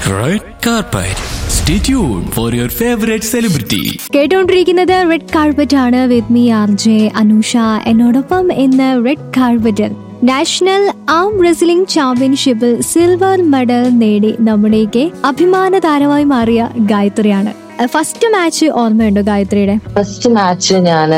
Red carpet. Stay tuned for your favorite celebrity. കേട്ടുകൊണ്ടിരിക്കുന്നത് red carpet ആണ് with me R J Anusha എന്നോടൊപ്പം ഇന്ന് red കാർപ്പറ്റിൽ നാഷണൽ ആം റെസ്ലിംഗ് ചാമ്പ്യൻഷിപ്പിൽ സിൽവർ മെഡൽ നേടി നമ്മുടെയൊക്കെ അഭിമാന താരമായി മാറിയ ഗായത്രിയാണ് ഫസ്റ്റ് മാച്ച് ഓർമ്മയുണ്ടോ ഗായത്രിയുടെ ഫസ്റ്റ് മാച്ച് ഞാൻ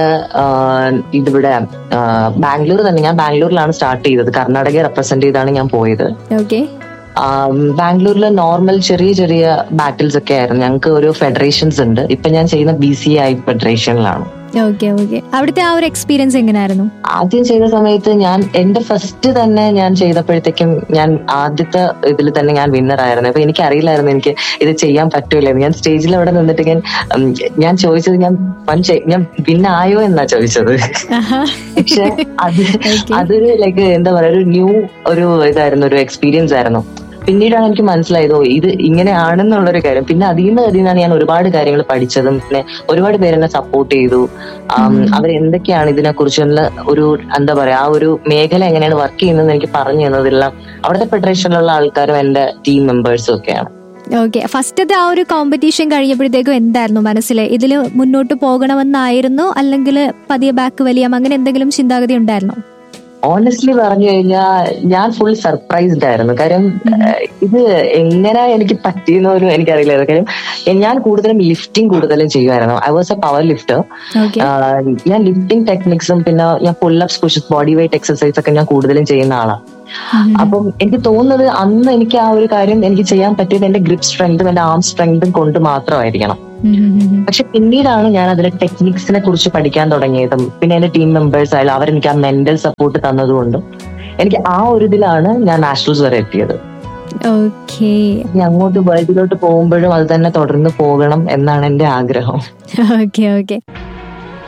ഇതിവിടെ ആ, ബാംഗ്ലൂർ തന്നെ ഞാൻ ബാംഗ്ലൂരിലാണ് സ്റ്റാർട്ട് ചെയ്തത് കർണാടകയെ റെപ്രസെന്റ് ചെയ്താണ് ഞാൻ പോയത് ഓക്കെ ബാംഗ്ലൂരിൽ നോർമൽ ചെറിയ ചെറിയ ബാറ്റിൽസ് ഒക്കെ ആയിരുന്നു ഞങ്ങൾക്ക് ഒരു ഫെഡറേഷൻസ് ഉണ്ട് ഇപ്പൊ ഞാൻ ചെയ്യുന്ന ബി സി ഐ ഫെഡറേഷനിലാണ് ഓക്കെ ഓക്കെ അവിടുത്തെ ആ ഒരു എക്സ്പീരിയൻസ് എങ്ങനെയായിരുന്നു ആദ്യം ചെയ്ത സമയത്ത് ഞാൻ എന്റെ ഫസ്റ്റ് തന്നെ ഞാൻ ചെയ്തപ്പോഴത്തേക്കും ഞാൻ ആദ്യത്തെ ഇതിൽ തന്നെ ഞാൻ വിന്നർ ആയിരുന്നു അപ്പൊ എനിക്ക് അറിയില്ലായിരുന്നു എനിക്ക് ഇത് ചെയ്യാൻ പറ്റൂലെന്ന് ഞാൻ സ്റ്റേജിൽ അവിടെ നിന്നിട്ട് ഞാൻ ഉം, ഞാൻ ചോദിച്ചത് ഞാൻ വൺ ചെയ്- ഞാൻ വിന്നായോ എന്നാ ചോദിച്ചത് പക്ഷെ അത് അതൊരു ലൈക്ക് എന്താ പറയാ ഒരു ന്യൂ ഒരു ഇതായിരുന്നു ഒരു എക്സ്പീരിയൻസ് ആയിരുന്നു പിന്നീടാണ് എനിക്ക് മനസ്സിലായത് ഓ ഇത് ഇങ്ങനെയാണെന്നുള്ളൊരു കാര്യം പിന്നെ അതിൽ നിന്ന് അതിൽ നിന്നാണ് ഞാൻ ഒരുപാട് കാര്യങ്ങൾ പഠിച്ചതും പിന്നെ ഒരുപാട് പേരെന്നെ സപ്പോർട്ട് ചെയ്തു അവർ എന്തൊക്കെയാണ് ഇതിനെ കുറിച്ചുള്ള ഒരു എന്താ പറയാ ആ ഒരു മേഖല എങ്ങനെയാണ് വർക്ക് ചെയ്യുന്നത് എനിക്ക് പറഞ്ഞു തന്നതെല്ലാം അവിടുത്തെ ഫെഡറേഷനിലുള്ള ആൾക്കാരും എന്റെ ടീം മെമ്പേഴ്സും ഒക്കെയാണ് ഓക്കെ ഫസ്റ്റത്തെ ആ ഒരു കോമ്പറ്റീഷൻ കഴിഞ്ഞപ്പോഴത്തേക്കും എന്തായിരുന്നു മനസ്സിൽ ഇതിൽ മുന്നോട്ട് പോകണമെന്നായിരുന്നു അല്ലെങ്കിൽ പതിയെ ബാക്ക് വലിയാം അങ്ങനെ എന്തെങ്കിലും ചിന്താഗതി ഉണ്ടായിരുന്നോ ഓണസ്റ്റ്ലി പറഞ്ഞു കഴിഞ്ഞാൽ ഞാൻ ഫുൾ സർപ്രൈസ്ഡ് ആയിരുന്നു കാര്യം ഏഹ്, ഇത് എങ്ങനെ എനിക്ക് പറ്റിയെന്ന് പോലും എനിക്കറിയില്ലായിരുന്നു കാര്യം എ- ഞാൻ കൂടുതലും ലിഫ്റ്റിംഗ് കൂടുതലും ചെയ്യുമായിരുന്നു I was a power lifter okay ഞാൻ ലിഫ്റ്റിംഗ് ടെക്നിക്സും പിന്നെ ഞാൻ pullups pushups body weight exercise ഒക്കെ ഞാൻ കൂടുതലും ചെയ്യുന്ന ആളാണ് അപ്പം എനിക്ക് തോന്നുന്നത് അന്ന് എനിക്ക് ആ ഒരു കാര്യം എനിക്ക് ചെയ്യാൻ പറ്റിയത് എന്റെ ഗ്രിപ്പ് സ്ട്രെങ്തും എന്റെ ആം സ്ട്രെങ്തും കൊണ്ട് മാത്രമായിരിക്കണം പക്ഷെ പിന്നീടാണ് ഞാൻ അതിലെ ടെക്നിക്സിനെ കുറിച്ച് പഠിക്കാൻ തുടങ്ങിയതും പിന്നെ എന്റെ ടീം മെമ്പേഴ്സ് ആയാലും അവരെനിക്ക് ആ മെന്റൽ സപ്പോർട്ട് തന്നതുകൊണ്ടും എനിക്ക് ആ ഒരു ഇതിലാണ് ഞാൻ നാഷണൽസ് വരെ എത്തിയത് ഓക്കെ ഇനി അങ്ങോട്ട് വേൾഡിലോട്ട് പോകുമ്പോഴും അത് തന്നെ തുടർന്ന് പോകണം എന്നാണ് എന്റെ ആഗ്രഹം ഓക്കെ ഓക്കെ